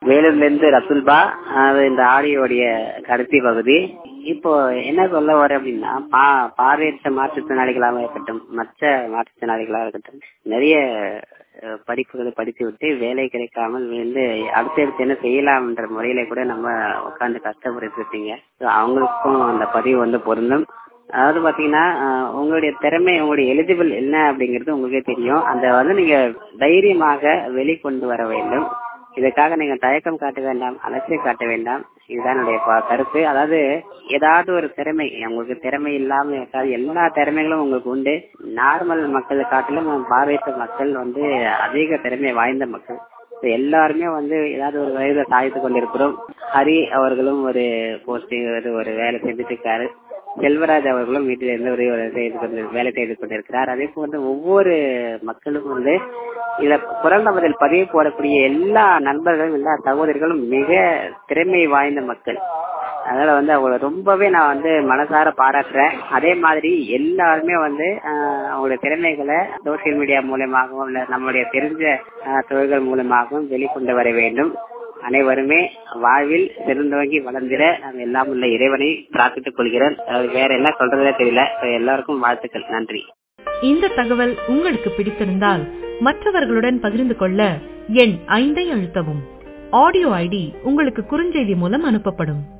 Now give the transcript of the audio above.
வேலூர்ல இருந்து ரசுல்பா அது இந்த ஆடியோடைய கடைசி பகுதி இப்போ என்ன சொல்ல வரேன் அப்படின்னா பா பார்வையற்ற மாற்றுத்திறனாளிகளாக இருக்கட்டும் மற்ற மாற்றுத்திறனாளிகளாக இருக்கட்டும் நிறைய அஹ், படிப்புகளை படித்து விட்டு வேலை கிடைக்காமல் வந்து அடுத்தடுத்து என்ன செய்யலாம்ன்ற முறையில கூட நம்ம உட்காந்து கஷ்டப்பட்டு இருக்கீங்க So, அவங்களுக்கும் அந்த பதிவு வந்து பொருந்தும் அதாவது பாத்தீங்கன்னா அஹ், உங்களுடைய திறமை உங்களுடைய எலிஜிபிள் என்ன அப்படிங்கிறது உங்களுக்கே தெரியும் அந்த வந்து நீங்க தைரியமாக வெளிக்கொண்டு வர வேண்டும் இதற்காக நீங்க தயக்கம் காட்ட வேண்டாம் அலட்சியம் காட்ட வேண்டாம் இதுதான் என்னுடைய ப- கருத்து அதாவது ஏதாவது ஒரு திறமை உங்களுக்கு திறமை இல்லாம இருக்காது எல்லா திறமைகளும் உங்களுக்கு உண்டு நார்மல் மக்களை காட்டிலும் பார்வையற்ற மக்கள் வந்து அதிக திறமை வாய்ந்த மக்கள் So, எல்லாருமே வந்து ஏதாவது ஒரு வயதை சாதித்து கொண்டிருக்கிறோம் ஹரி அவர்களும் ஒரு போஸ்டிங் ஒரு வேலை செஞ்சுட்டு இருக்காரு செல்வராஜ் அவர்களும் வீட்டில் இருந்து ஒரு ஒரு செய்து கொண்டு வேலை செய்து கொண்டிருக்கிறார் அதே போன்று ஒவ்வொரு மக்களும் வந்து இதுல குரல் நமதில் பதிவு போடக்கூடிய எல்லா நண்பர்களும் எல்லா சகோதரிகளும் மிக திறமை வாய்ந்த மக்கள் அதனால வந்து அவங்கள ரொம்பவே நான் வந்து மனசார பாராட்டுறேன் அதே மாதிரி எல்லாருமே வந்து ஆஹ், அவங்களுடைய திறமைகளை சோசியல் மீடியா மூலமாகவும் இல்ல நம்மளுடைய தெரிஞ்ச ஆஹ், தொழில்கள் மூலமாகவும் வெளிக்கொண்டு வர வேண்டும் அனைவருமே வாழ்வில் சிறந்தவங்கி வளர்ந்திட நான் எல்லாம் உள்ள இறைவனை பிரார்த்தித்துக் கொள்கிறேன் அது வேற என்ன சொல்றதே தெரியல So, எல்லாருக்கும் வாழ்த்துக்கள் நன்றி இந்த தகவல் உங்களுக்கு பிடித்திருந்தால் மற்றவர்களுடன் பகிர்ந்து கொள்ள எண் ஐந்தை அழுத்தவும் ஆடியோ ஐடி உங்களுக்கு குறுஞ்செய்தி மூலம் அனுப்பப்படும்